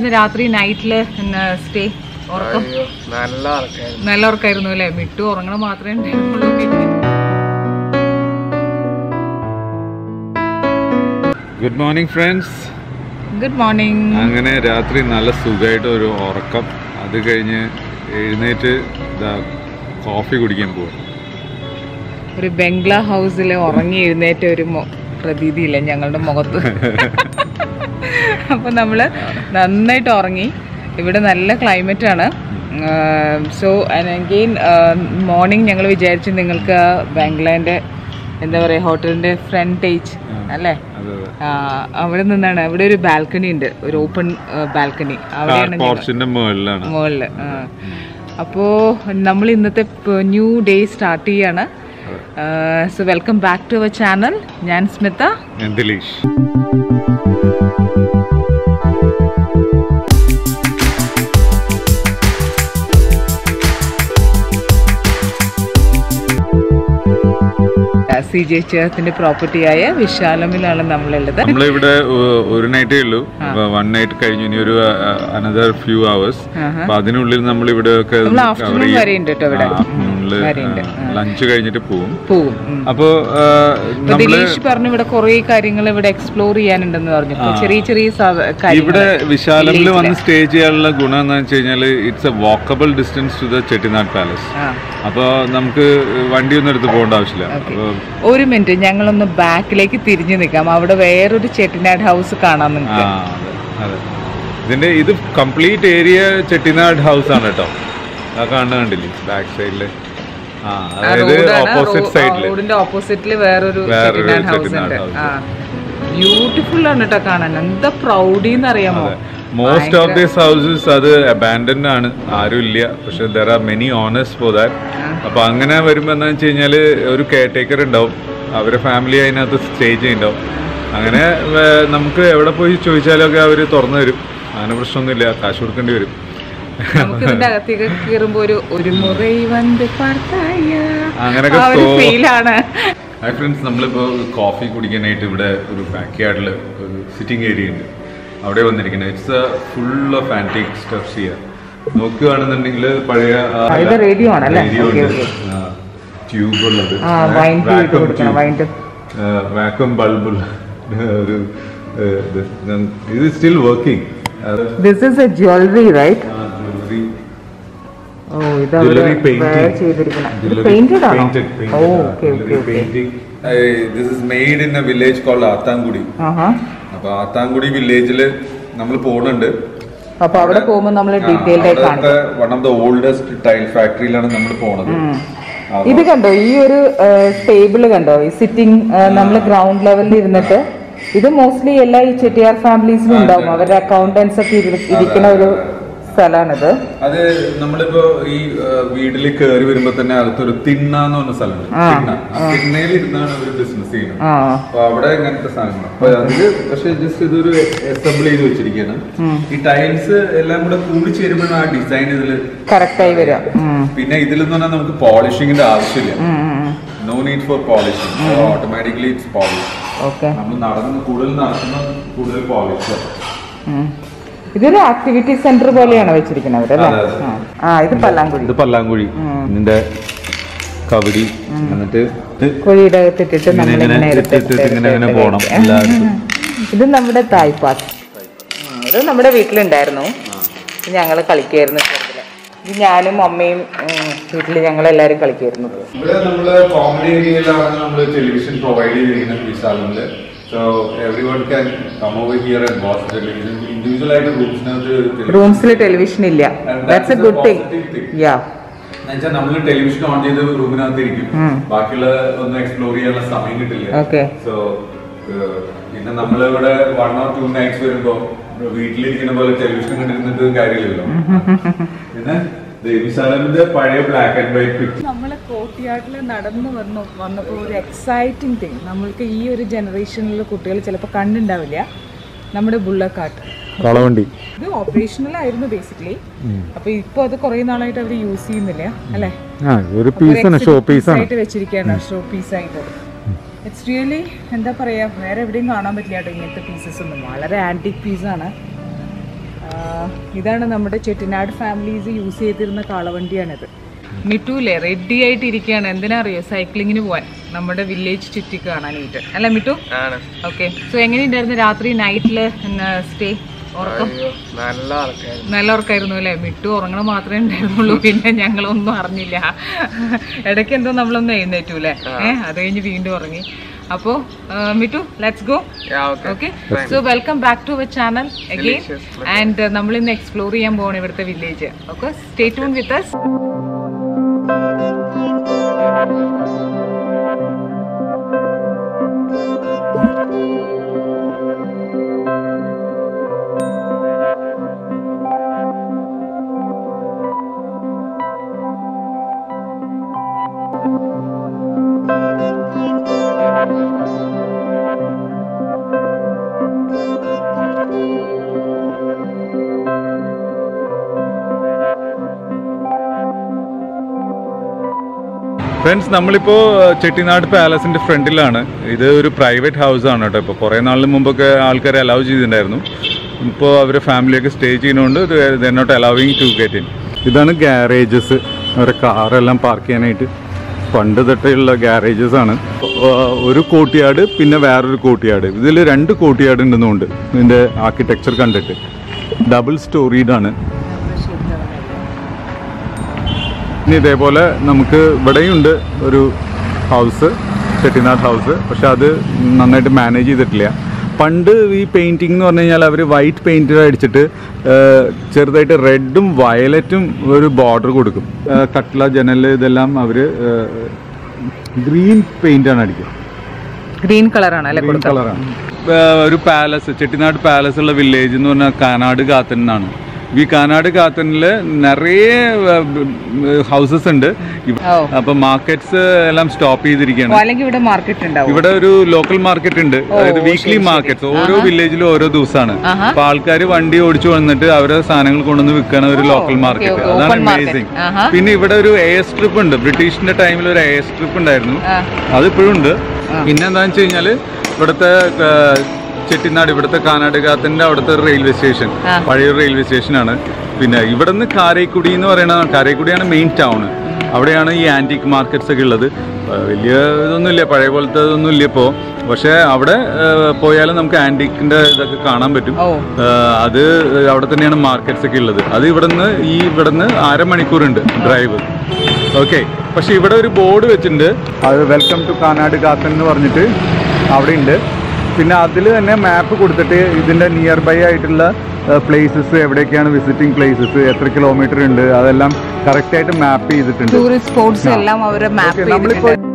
എങ്ങനെയുണ്ടായിരുന്നു രാത്രി നൈറ്റില് സ്റ്റേ ഉറക്കം അയ്യോ നല്ല ആൾക്കാരുന്നു നല്ല ഉറക്കായിരുന്നു അല്ലേ മിട്ടു ഉറങ്ങണ മാത്രമേ ഉണ്ടായിരുന്നുള്ളൂ good morning friends good morning അങ്ങനെ രാത്രി നല്ല സുഖമായിട്ട് ഒരു ഉറക്കം അത് കഴിഞ്ഞ് എഴുന്നേറ്റ് ഇതാ കോഫി കുടിക്കാൻ പോകും ഒരു ബംഗ്ലാ ഹൗസിൽ ഉറങ്ങി എഴുന്നേറ്റ ഒരു മൊ- പ്രതീതിയില്ല ഞങ്ങളുടെ മുഖത്ത് അപ്പൊ നമ്മള് നന്നായിട്ട് ഉറങ്ങി ഇവിടെ നല്ല ക്ലൈമറ്റ് ആണ് സോ അഗെയിൻ മോർണിംഗ് ഞങ്ങൾ വിചാരിച്ചു നിങ്ങൾക്ക് ആ ബാംഗ്ലാൻ്റെ എന്താ പറയുക ഹോട്ടലിന്റെ ഫ്രണ്ട് ടേജ് അല്ലേ അതെ അതെ ആ, അവിടെ നിന്നാണ് അവിടെ ഒരു ബാൽക്കണി ഉണ്ട് ഒരു ഓപ്പൺ ബാൽക്കണി അവിടെയാണ് ഞങ്ങൾ- പോർച്ചിന്റെ മുകളിലാണ് മുകളില് ആ. അപ്പോ നമ്മൾ ഇന്നത്തെ ന്യൂ ഡേ സ്റ്റാർട്ട് ചെയ്യാണ് so welcome back to our channel ഞാൻ സ്മിത ഞാൻ ദിലീഷ് സി ജെ ചേർത്തിന്റെ പ്രോപ്പർട്ടിയായ വിശാലമിലാണ് നമ്മളുള്ളത് നമ്മളിവിടെ ഒ- ഒരു നൈറ്റേ ഉള്ളൂ വൺ നൈറ്റ് കഴിഞ്ഞു ഇനി ഒരു അനദർ ഫ്യൂ അവേഴ്സ് ആഹാ. അപ്പൊ അതിനുള്ളിൽ നമ്മൾ ഇവിടെ ഒക്കെ നമ്മൾ ആഫ്റ്റർനൂൺ വരെ ഉണ്ട് കേട്ടോ ഇവിടെ ആഫ്റ്റർനൂണില് വരെയുണ്ട്. ലഞ്ച് കഴിഞ്ഞിട്ട് പോവും പോവും ഉം. അപ്പോ ആ, ഇപ്പൊ നമ്മള് ദിലീഷ് പറഞ്ഞു ഇവിടെ കുറെ കാര്യങ്ങൾ ഇവിടെ എക്സ്പ്ലോർ ചെയ്യാനുണ്ടെന്ന് പറഞ്ഞു ഇപ്പൊ ചെറിയ ചെറിയ സാധ- കാര്യങ്ങള് ഇവിടെ വിശാലമിൽ വന്ന് സ്റ്റേ ചെയ്യാനുള്ള ഗുണം എന്താ വെച്ച് കഴിഞ്ഞാൽ it's a walkable distance to the Chettinad palace ആ. അപ്പോൾ നമുക്ക് വണ്ടിയൊന്നും എടുത്ത് പോകേണ്ട ആവശ്യമില്ല അപ്പോൾ ഒരു മിനിറ്റ് ഞങ്ങളൊന്ന് ബാക്കിലേക്ക് തിരിഞ്ഞു നിൽക്കാം അവിടെ വേറൊരു ചെട്ടിനാട് ഹൗസ് കാണാൻ ആ നിങ്ങൾക്ക് അതെ അതെ ഇതിന്റെ ഇത് കംപ്ലീറ്റ് ഏരിയ ചെട്ടിനാട് ഹൗസ് ആണ് കേട്ടോ ആ കാണുന്ന കണ്ടില്ലേ ബാക്ക് സൈഡില് ആ അതായത് ഓപ്പോസിറ്റ് സൈഡില് റോഡിന്റെ ഓപ്പോസിറ്റില് വേറൊരു വേറൊരു ചെട്ടിനാട് ഹൗസ് ചെട്ടിനാട് ഉണ്ട് house. ആ ബ്യൂട്ടിഫുൾ ആണ് കേട്ടോ കാണാൻ എന്താ പ്രൗഡിന്ന് അറിയാമോ മോസ്റ്റ് ഓഫ് ദീസ് ഹൗസസ് അത് അബാൻഡൻഡ് ആണ് ആരും ഇല്ല പക്ഷെ there are many owners for that അപ്പൊ അങ്ങനെ വരുമ്പോ എന്താ വെച്ച് കഴിഞ്ഞാല് ഒരു കെയർ ടേക്കർ ഉണ്ടാവും അവരെ ഫാമിലി അതിനകത്ത് സ്റ്റേ ചെയ്യുന്നുണ്ടാവും അങ്ങനെ വേ- നമുക്ക് എവിടെ പോയി ചോദിച്ചാലൊക്കെ അവര് തുറന്നു തരും അങ്ങനെ പ്രശ്നമൊന്നുമില്ല കാശ് കൊടുക്കേണ്ടി വരും നമുക്ക് ഇതിന്റെ അകത്തേക്ക് കയറുമ്പോ ഒരു ഒരു മുறை വന്ന് പാർത്തായ അങ്ങനെയൊക്കെ ആ ഒരു തോ- ഫീലാണ് ഹായ് ഫ്രണ്ട്സ് നമ്മളിപ്പോൾ കോഫി കുടിക്കാനായിട്ട് ഇവിടെ ഒരു ബാക്ക് യാർഡിൽ ഒരു സിറ്റിംഗ് ഏരിയ ഉണ്ട് അവിടെ വന്നിരിക്കുന്നത് it's full of antique stuffs ചെയ്യാം നോക്കുകയാണെന്നുണ്ടെങ്കിൽ പഴയ ഇത് radio ആണല്ലേ? റേഡിയോ Okay, ഉണ്ട് ട്യൂബ് ഉള്ളത് ആ വൈൻ ടു ഇട്ട് കൊടുക്കണം വൈൻ ടു വാക്വം ബൾബുള്ള ഒരു ഏഹ്, ഇത് ഞാൻ- ഇത് still working this is a jewellery right ഓ ഇത് അവര് Jewellery painting. wear ചെയ്തിരിക്കണം ഇത് പെയിന്റഡ് ആണോ ഓ okay okay okay this is made in a village called Aathangudi ആഹാ അപ്പൊ ആത്താങ്കുടി വില്ലേജില് നമ്മൾ പോകുന്നുണ്ട് അപ്പൊ അവിടെ പോകുമ്പോൾ നമ്മൾ ഡീറ്റെയിൽഡ് ആയി കാണിക്കും one of the oldest tile ഫാക്ടറിയിലാണ് നമ്മൾ പോണത് ഇത് കണ്ടോ ഈ ഒരു ടേബിള് കണ്ടോ ഈ സിറ്റിംഗ് നമ്മൾ ഗ്രൗണ്ട് ലെവലിൽ ഇരുന്നിട്ട് ഇത് മോസ്റ്റ്ലി എല്ലാ ഈ ചെട്ടിയാർ ഫാമിലീസിലും ഉണ്ടാവും അവരുടെ അക്കൗണ്ടൻസ് ഒക്കെ ഇരി- ഇരിക്കുന്ന ഒരു സ്ഥലമാണിത് അത് നമ്മളിപ്പോ ഈ വീട്ടിൽ കയറി വരുമ്പോ തന്നെ അകത്തൊരു തിണ്ണ എന്ന് പറഞ്ഞ സ്ഥലമുണ്ട് തിണ്ണ ആ തിണ്ണയിൽ ഇരുന്നാണ് അവർ ബിസിനസ് ചെയ്യുന്നത് ആ അപ്പൊ അവിടെ ഇങ്ങനത്തെ സാധനങ്ങൾ അപ്പൊ അതില് പക്ഷെ ജസ്റ്റ് ഇതൊരു അസംബിൾ ചെയ്ത് വെച്ചിരിക്കുകയാണ് ഈ ടൈൽസ് എല്ലാം കൂടെ കൂടി ചേരുമ്പോഴാണ് ആ ഡിസൈൻ ഇതില് കറക്റ്റായി വരാം പിന്നെ ഇതിലെന്ന് പറഞ്ഞാൽ നമുക്ക് പോളിഷിങ്ങിന്റെ ആവശ്യമില്ല no need for polishing automatically it's polish okay നമ്മൾ നടന്ന് കൂടുതൽ നടക്കുന്ന കൂടുതൽ പോളിഷ് ഇതൊരു ആക്ടിവിറ്റി സെന്റർ പോലെയാണ് വെച്ചിരിക്കുന്നത് അല്ലേ അതെ, അതെ. ആ. ആ ഇത് പല്ലാങ്കുഴി ഇത് പല്ലാങ്കുഴി ഇതിന്റെ കവടി എന്നിട്ട് ഇത് കുഴിയുടെ അകത്തിട്ടിട്ട് ഇങ്ങനെ നമ്മൾ ഇങ്ങനെ ഇങ്ങനെ ഇട്ടിട്ട് എടുത്ത് ഇങ്ങനെ ഇങ്ങനെ എടുത്ത് പോണം കഴിക്കാം. എല്ലായിടത്തും ഇത് നമ്മുടെ തായ്പാസ് ഇത് നമ്മുടെ വീട്ടിലുണ്ടായിരുന്നു ഞങ്ങൾ കളിക്കായിരുന്നു ചെറുതില് ഇത് ഞാനും അമ്മയും വീട്ടിൽ ഞങ്ങൾ എല്ലാവരും കളിക്കായിരുന്നു ഇവിടെ നമ്മള് കോമഡി ഏരിയയിലാണ് നമ്മൾ ടെലിവിഷൻ പ്രൊവൈഡ് ചെയ്യുന്നത് വിശാലില് so every one can come over here and watch television individual ആയിട്ട് റൂംസിനകത്ത് റൂംസിൽ ടെലിവിഷൻ ഇല്ല that's a good thing yeah എന്നുവെച്ചാൽ നമ്മൾ ടെലിവിഷൻ ഓൺ ചെയ്ത് റൂമിനകത്ത് ഇരിക്കും ബാക്കിയുള്ള ഒന്നും എക്സ്പ്ലോർ ചെയ്യാനുള്ള സമയം കിട്ടില്ല ഓക്കെ സോ പിന്നെ നമ്മളിവിടെ വൺ ഓർ ടു നൈറ്റ്സ് വരുമ്പോ വീട്ടിലിരിക്കുന്ന പോലെ ടെലിവിഷൻ കണ്ടിരുന്നിട്ട് കാര്യമില്ലല്ലോ പിന്നെ ദേവിശാലമിന്റെ പഴയ ബ്ലാക്ക് ആൻഡ് വൈറ്റ് പിക്ചർ നമ്മൾ കോട്ടിയാട്ടിൽ നടന്നു വന്നു വന്നപ്പോൾ ഒരു എക്സൈറ്റിംഗ് തിങ് നമ്മൾക്ക് ഈ ഒരു ജനറേഷനിലുള്ള കുട്ടികൾ ചിലപ്പോൾ കണ്ടുണ്ടാവില്ല നമ്മുടെ ബുള്ളക്കാട്ട് കളവണ്ടി ഇത് ഓപ്പറേഷണൽ ആയിരുന്നു ബേസിക്കലി അപ്പൊ ഇപ്പൊ അത് കുറെ നാളായിട്ട് അവർ യൂസ് ചെയ്യുന്നില്ല അല്ലെ ആ ഒരു പീസാണ് ഷോ പീസാണ് ആയിട്ട് വെച്ചിരിക്കുകയാണ് ഷോ പീസ് ആയിട്ട് ഇറ്റ്സ് റിയലി എന്താ പറയാ വേറെ എവിടെയും കാണാൻ പറ്റില്ല കേട്ടോ ഇങ്ങനത്തെ പീസസ് ഒന്നും വളരെ ആന്റിക് പീസാണ് ഇതാണ് നമ്മുടെ ചെട്ടിനാട് ഫാമിലീസ് യൂസ് ചെയ്തിരുന്ന കാളവണ്ടിയാണിത് മിട്ടുല്ലേ റെഡി ആയിട്ട് ഇരിക്കുകയാണ് എന്തിനാ അറിയോ സൈക്ലിങ്ങിന് പോവാൻ നമ്മുടെ വില്ലേജ് ചുറ്റി കാണാനായിട്ട് അല്ല മിട്ടു ആണ് ഓക്കെ സോ എങ്ങനെയുണ്ടായിരുന്നു രാത്രി നൈറ്റില് സ്റ്റേ ഉറക്കം അയ്യോ നല്ല ആൾക്കാരുന്നു നല്ല ഉറക്കായിരുന്നു അല്ലേ മിട്ടു ഉറങ്ങണം മാത്രമേ ഉണ്ടായിരുന്നുള്ളൂ പിന്നെ ഞങ്ങളൊന്നും അറിഞ്ഞില്ല ഇടയ്ക്ക് എന്തോ നമ്മളൊന്നും എഴുന്നേറ്റു അല്ലേ ഏഹ് അത് കഴിഞ്ഞ് വീണ്ടും ഉറങ്ങി അപ്പോ Mittu let's go Yeah, okay. Okay so welcome back to our channel again Delicious. And നമ്മൾ ഇന്ന് എക്സ്പ്ലോർ ചെയ്യാൻ പോകണം ഇവിടുത്തെ village okay stay tune with us friends നമ്മളിപ്പോൾ ചെട്ടിനാട് പാലസിന്റെ ഫ്രണ്ടിലാണ് ഇത് ഒരു പ്രൈവറ്റ് ഹൗസ് ആണ് കേട്ടോ ഇപ്പോൾ കുറേ നാളിന് മുമ്പൊക്കെ ആൾക്കാരെ അലൗ ചെയ്തിട്ടുണ്ടായിരുന്നു ഇപ്പോൾ അവരെ ഫാമിലിയൊക്കെ സ്റ്റേ ചെയ്യുന്നതുകൊണ്ട് not allowing to get in ഇതാണ് ഗാരേജസ് അവരുടെ കാറെല്ലാം പാർക്ക് ചെയ്യാനായിട്ട് പണ്ട് തൊട്ടുള്ള ഗാരേജസ് ആണ് ആ, ഒരു കോട്ടിയാട് പിന്നെ വേറൊരു കോട്ടിയാട് ഇതിൽ രണ്ട് കോട്ടിയാട് ഉണ്ടെന്നുണ്ട് ഇതിൻ്റെ ആർക്കിടെക്ചർ കണ്ടിട്ട് ഡബിൾ സ്റ്റോറീഡാണ് ഇനി ഇതേപോലെ നമുക്ക് ഇവിടെയുണ്ട് ഒരു ഹൗസ് ചെട്ടിനാട് ഹൗസ് പക്ഷെ അത് നന്നായിട്ട് മാനേജ് ചെയ്തിട്ടില്ല പണ്ട് ഈ പെയിൻറ്റിംഗ് എന്ന് പറഞ്ഞു കഴിഞ്ഞാൽ അവർ വൈറ്റ് പെയിൻറ്റ് അടിച്ചിട്ട് ആ, ചെറുതായിട്ട് റെഡും വയലറ്റും ഒരു ബോർഡർ കൊടുക്കും ആ, കട്ട്ല ജനൽ ഇതെല്ലാം അവർ ഗ്രീൻ പെയിൻ്റാണ് അടിക്കുക ഗ്രീൻ കളറാണ് അല്ലെ ഗ്രീൻ കളറാണ് ഒരു പാലസ് ചെട്ടിനാട് പാലസ് ഉള്ള വില്ലേജ് എന്ന് പറഞ്ഞാൽ കാനാട് കാത്തൻ എന്നാണ് ഈ കാനാട് കാത്തനിൽ നിറയെ ഹൗസസ് ഉണ്ട് ഇവ- ഓ അപ്പൊ മാർക്കറ്റ്സ് എല്ലാം സ്റ്റോപ്പ് ചെയ്തിരിക്കുകയാണ് അല്ലെങ്കിൽ ഇവിടെ മാർക്കറ്റ് ഉണ്ടാവും ഇവിടെ ഒരു ലോക്കൽ മാർക്കറ്റ് ഉണ്ട് അതായത് വീക്ക്ലി മാർക്കറ്റ്സ് ഓരോ വില്ലേജിലും ഓരോ ദിവസമാണ് ആഹാ. അപ്പൊ ആൾക്കാർ വണ്ടി ഓടിച്ചു വന്നിട്ട് അവരെ സാധനങ്ങൾ കൊണ്ടുവന്ന് വിൽക്കണ ഒരു ലോക്കൽ മാർക്കറ്റ് okay. അതാണ് Open market. അമേസിങ് ആഹാ. പിന്നെ ഇവിടെ ഒരു എയർ സ്ട്രിപ്പ് ഉണ്ട് ബ്രിട്ടീഷിന്റെ ടൈമിൽ ഒരു എയർ സ്ട്രിപ്പ് ഉണ്ടായിരുന്നു ആ. അതിപ്പോഴും ഉണ്ട് പിന്നെ എന്താണെന്ന് വെച്ച് കഴിഞ്ഞാല് ഇവിടുത്തെ ആ, ചെട്ടിനാട് ഇവിടുത്തെ കാനാടുകാത്തിന്റെ അവിടുത്തെ ഒരു റെയിൽവേ സ്റ്റേഷൻ ആ. പഴയ റെയിൽവേ സ്റ്റേഷനാണ് പിന്നെ ഇവിടെ നിന്ന് കാരൈക്കുടി എന്ന് പറയുന്ന കാരൈക്കുടിയാണ് മെയിൻ ടൗൺ അവിടെയാണ് ഈ ആന്റിക് മാർക്കറ്റ്സ് ഒക്കെ ഉള്ളത് ആ, വലിയ ഇതൊന്നുമില്ല പഴയ പോലത്തെ ഇതൊന്നും ഇല്ല ഇപ്പോൾ പക്ഷേ അവിടെ പോയാൽ നമുക്ക് ആന്റിക്കിന്റെ ഇതൊക്കെ കാണാൻ പറ്റും ഓ ആ, അത് അവിടെ തന്നെയാണ് മാർക്കറ്റ്സ് ഒക്കെ ഉള്ളത് അത് ഇവിടുന്ന് ഈ ഇവിടുന്ന് അരമണിക്കൂറുണ്ട് ഡ്രൈവ് ഓക്കെ പക്ഷെ ഇവിടെ ഒരു ബോർഡ് വെച്ചിട്ടുണ്ട് അത് വെൽക്കം ടു കാനാട് കാത്തൻ എന്ന് പറഞ്ഞിട്ട് അവിടെ ഉണ്ട് പിന്നെ അതിൽ തന്നെ മാപ്പ് കൊടുത്തിട്ട് ഇതിൻ്റെ നിയർ ബൈ ആയിട്ടുള്ള പ്ലേസസ് എവിടെയൊക്കെയാണ് വിസിറ്റിംഗ് പ്ലേസസ് എത്ര കിലോമീറ്റർ ഉണ്ട് അതെല്ലാം കറക്റ്റായിട്ട് മാപ്പ് ചെയ്തിട്ടുണ്ട് ടൂറിസ്റ്റ് സ്പോട്സ് എല്ലാം അവര് മാപ്പ് Okay, നമ്മളിപ്പോ ചെയ്തിട്ടുണ്ട്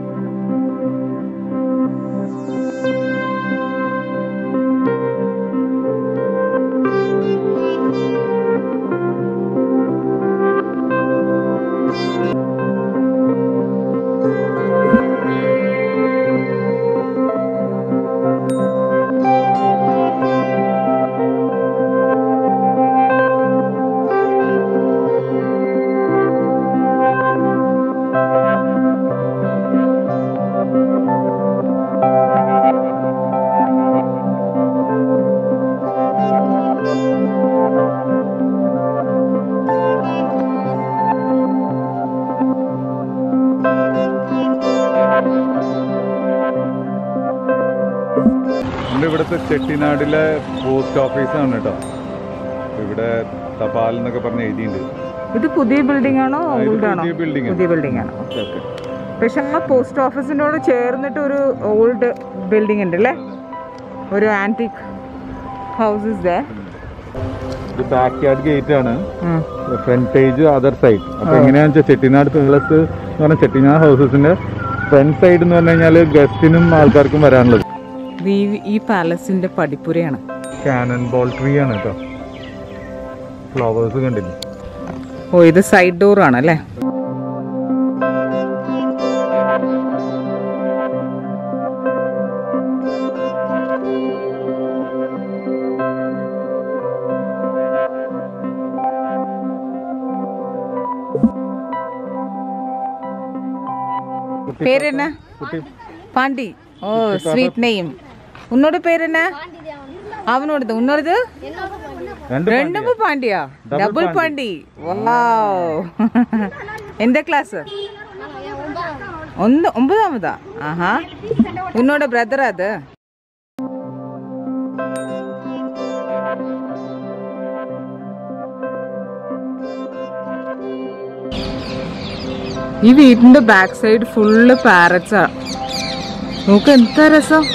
നമ്മുടെ ഇവിടുത്തെ ചെട്ടിനാടിലെ പോസ്റ്റ് ഓഫീസാണ് കേട്ടോ ഇവിടെ തപാൽ എന്നൊക്കെ പറഞ്ഞ് എഴുതിയിട്ടുണ്ട് ഇത് പുതിയ ബിൽഡിംഗ് ആണോ ആ, ഇത് ഓൾഡ് ആണോ പുതിയ building ആണ്. പുതിയ ബിൽഡിംഗ് ആണ് ഓക്കെ ഓക്കെ പക്ഷെ ആ പോസ്റ്റ് ഓഫീസിനോട് ചേർന്നിട്ട് ഒരു ഓൾഡ് ബിൽഡിംഗ് ഉണ്ട് അല്ലേ ഒരു ആന്റിക് ഹൗസസ് ദേ ഇത് ബാക്ക് യാർഡ് ഗേറ്റ് ആണ് ഫ്രണ്ടേജ് അതർ സൈഡ് അപ്പൊ എങ്ങനെയാണെന്ന് വെച്ചാൽ ചെട്ടിനാട് പാലസ് എന്ന് പറഞ്ഞാൽ ചെട്ടിനാട് ഹൗസസിന്റെ ഫ്രണ്ട് സൈഡ് എന്ന് പറഞ്ഞു കഴിഞ്ഞാൽ ഗസ്റ്റിനും ആൾക്കാർക്കും വരാനുള്ളത് ഈ പാലസിന്റെ പടിപ്പുരയാണ് കാനൻ ബോൾ ട്രീ ആണ് കേട്ടോ ഫ്ലവേഴ്സ് കണ്ടില്ലേ ഓ ഇത് സൈഡ് ഡോർ ആണ് അല്ലേ பேர் என்ன பாண்டி ஓ ஸ்வீட் நேம் உன்னோட பேர் என்ன அவனோடது உன்னோடது രണ്ട് രണ്ടും പാണ്ടിയാ Double ഡബിൾ പാണ്ടി വാവ് എന്താ ക്ലാസ് ഒന്ന് ഒമ്പതാമതാ ആഹാ ഉന്നോட ബ്രദർ അത് ഈ വീടിന്റെ ബാക്ക് സൈഡ് ഫുള്ള് പാരറ്റ്സാ നോക്ക് എന്താ രസം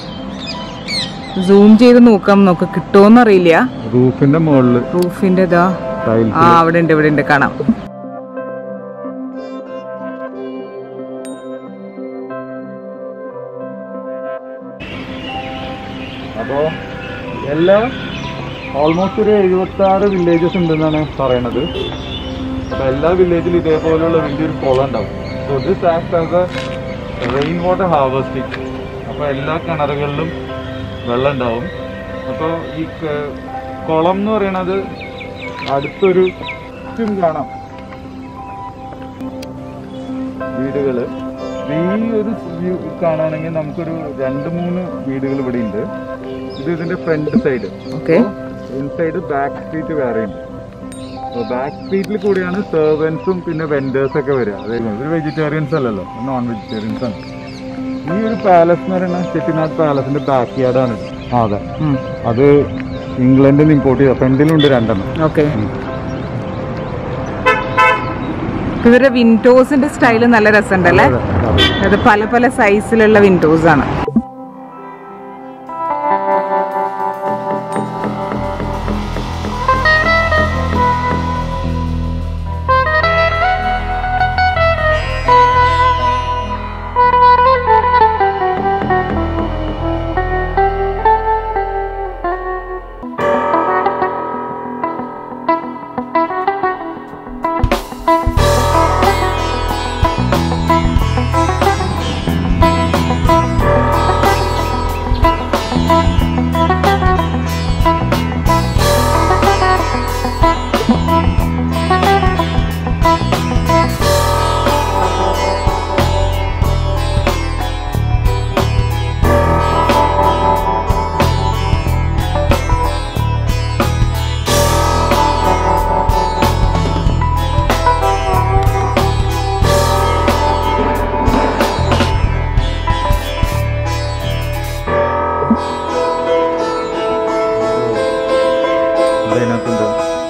സൂം ചെയ്ത് നോക്കാം നോക്ക് കിട്ടുമോന്നറിയില്ല റൂഫിന്റെ മുകളില് റൂഫിന്റെ ഇതാ ടൈൽസ് ആ അവിടെ ഉണ്ട് ഇവിടെ ഉണ്ട് കാണാം അപ്പോ എല്ലാ ഓൾമോസ്റ്റ് ഒരു എഴുപത്തി ആറ് വില്ലേജസ് ഉണ്ടെന്നാണ് പറയണത് അപ്പൊ എല്ലാ വില്ലേജിലും ഇതേപോലെയുള്ള വലിയൊരു കുളം ഉണ്ടാവും so this act as a rain water harvesting അപ്പൊ എല്ലാ കിണറുകളിലും വെള്ളം ഉണ്ടാവും അപ്പോൾ ഈ ക- കുളം എന്ന് പറയണത് അടുത്തൊരു ചുറ്റും കാണാം വീടുകള് ഈ ഒരു വ്യൂ കാണുകയാണെങ്കിൽ നമുക്കൊരു രണ്ട് മൂന്ന് വീടുകൾ ഇവിടെ ഉണ്ട് ഇത് ഇതിന്റെ front side okay inside back street വേറെ ഉണ്ട് ബാക്ക് സ്ട്രീറ്റിൽ കൂടിയാണ് സെർവൻസും പിന്നെ വെൻഡേഴ്സ് ഒക്കെ വരിക അതായത് ഇവർ വെജിറ്റേറിയൻസ് അല്ലല്ലോ നോൺ വെജിറ്റേറിയൻസ് ആണ് ഈ ഒരു പാലസ് എന്ന് പറയുന്നത് ചെട്ടിനാട് പാലസിന്റെ ബാക്ക് യാർഡാണ് ആ അതെ അത് ഇംഗ്ലണ്ടിൽ നിന്ന് ഇമ്പോർട്ട് ചെയ്ത ഫ്രണ്ടിലുണ്ട് രണ്ടെണ്ണം ഓക്കെ ഇവരുടെ വിൻഡോസിന്റെ സ്റ്റൈല് നല്ല രസമുണ്ടല്ലേ അതെ, അതെ. അത് പല പല സൈസിലുള്ള വിൻഡോസ് ആണ് അതിനകത്തുണ്ട്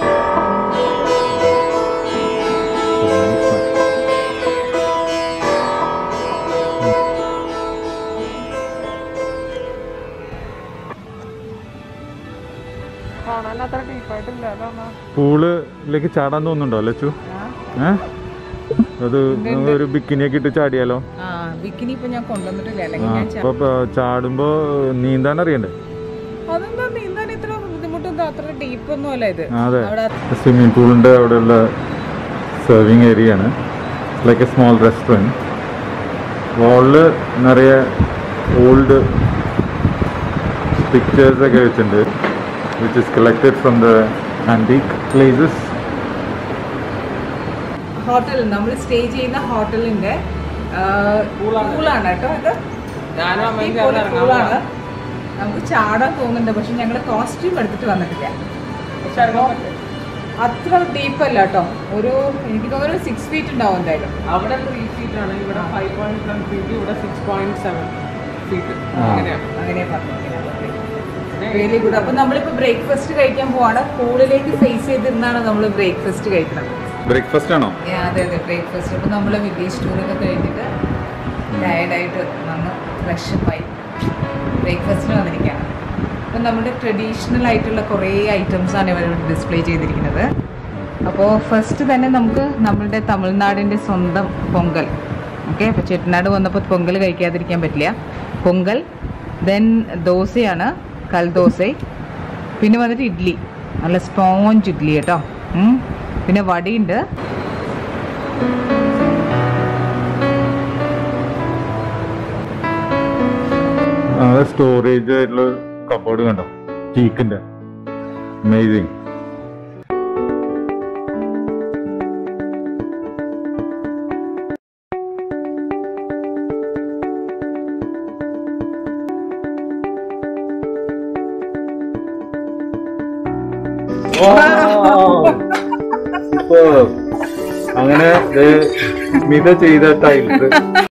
കാണാൻ അത്ര ഡീപ്പായിട്ടില്ല പൂളിലേക്ക് ചാടാൻ തോന്നുന്നുണ്ടോ ലച്ചു ഏ അത് ഒരു ബിക്കിനിയൊക്കെ ഇട്ട് ചാടിയാലോ ആ ബിക്കിനി ഇപ്പൊ ഞാൻ കൊണ്ടുവന്നിട്ടില്ല ആ, അല്ലെങ്കിൽ ഞാൻ ചാ- അപ്പൊ പ- ചാടുമ്പോ നീന്താൻ അറിയണ്ടേ അതെന്താ നീന്താൻ ഇത്ര ബുദ്ധിമുട്ടൊന്നും അത്ര ഡീപ്പ് ഒന്നും അല്ല ഇത് ആ, അതെ അവിടെ സ്വിമ്മിംഗ് പൂളിന്റെ അവിടെയുള്ള സെർവിങ് ഏരിയ ആണ് ലൈക്ക് എ സ്മോൾ റെസ്റ്റോറൻറ്റ് വാളില് നിറയെ ഓൾഡ് പിക്ചേഴ്സ് ഒക്കെ വെച്ചിട്ടുണ്ട് which is collected from the antique places hotel നമ്മൾ സ്റ്റേ ചെയ്യുന്ന ഹോട്ടലിന്റെ പൂളാണ് കേട്ടോ ഇത് ഞാനും അമ്മയും അടിപൊളി ചേർന്ന് ഇറങ്ങാൻ പൂളാണ് നമുക്ക് ചാടാൻ തോന്നുന്നുണ്ട് പക്ഷെ ഞങ്ങൾ കോസ്റ്റ്യൂം എടുത്തിട്ട് വന്നിട്ടില്ല പക്ഷെ ഇറങ്ങാൻ പറ്റും. അത്ര ഡീപ്പ് അല്ല കേട്ടോ ഒരു എനിക്ക് തോന്നുന്നു സിക്സ് ഫീറ്റ് ഉണ്ടാവും എന്തായാലും അവിടെ ത്രീ ഫീറ്റ് ആണ് ഇവിടെ ഫൈവ് പോയിന്റ് സെവൻ ഫീറ്റ് ഇവിടെ സിക്സ് പോയിന്റ് സെവൻ ഫീറ്റ് ആ. അങ്ങനെയാണ് അങ്ങനെ റിയലി ഗുഡ് അപ്പൊ നമ്മളിപ്പോ ബ്രേക്ക്ഫാസ്റ്റ് കഴിക്കാൻ പോവാണ് പൂളിലേക്ക് ഫേസ് ചെയ്തിരുന്നാണ് നമ്മൾ ബ്രേക്ക്ഫാസ്റ്റ് കഴിക്കുന്നത് ബ്രേക്ക്ഫാസ്റ്റ് ആണോ Yeah, അതെ അതെ ബ്രേക്ക്ഫാസ്റ്റ് അപ്പോൾ നമ്മൾ വിദേശ ടൂറൊക്കെ കഴിഞ്ഞിട്ട് ടയർഡായിട്ട് വന്ന് ഫ്രഷപ്പായി ബ്രേക്ക്ഫാസ്റ്റിന് വന്നിരിക്കുകയാണ് അപ്പം നമ്മുടെ ട്രഡീഷണൽ ആയിട്ടുള്ള കുറേ items ആണ് ഇവർ ഡിസ്പ്ലേ ചെയ്തിരിക്കുന്നത് അപ്പോൾ ഫസ്റ്റ് തന്നെ നമുക്ക് നമ്മളുടെ തമിഴ്നാടിൻ്റെ സ്വന്തം പൊങ്കൽ ഓക്കെ അപ്പോൾ ചെട്ടിനാട് വന്നപ്പോൾ പൊങ്കൽ കഴിക്കാതിരിക്കാൻ പറ്റില്ല പൊങ്കൽ ദെൻ ദോശയാണ് കൽദോശ പിന്നെ വന്നിട്ട് ഇഡ്ഡലി നല്ല സ്പോഞ്ച് ഇഡ്ഡലി കേട്ടോ ഉം. പിന്നെ വടയുണ്ട് അത് സ്റ്റോറേജ് ആയിട്ടുള്ള കബോർഡ് കണ്ടോ ടീക്കിന്റെ അമേസിങ് ഇപ്പൊ അങ്ങനെ ദേ സ്മിത ചെയ്ത ടൈൽസ്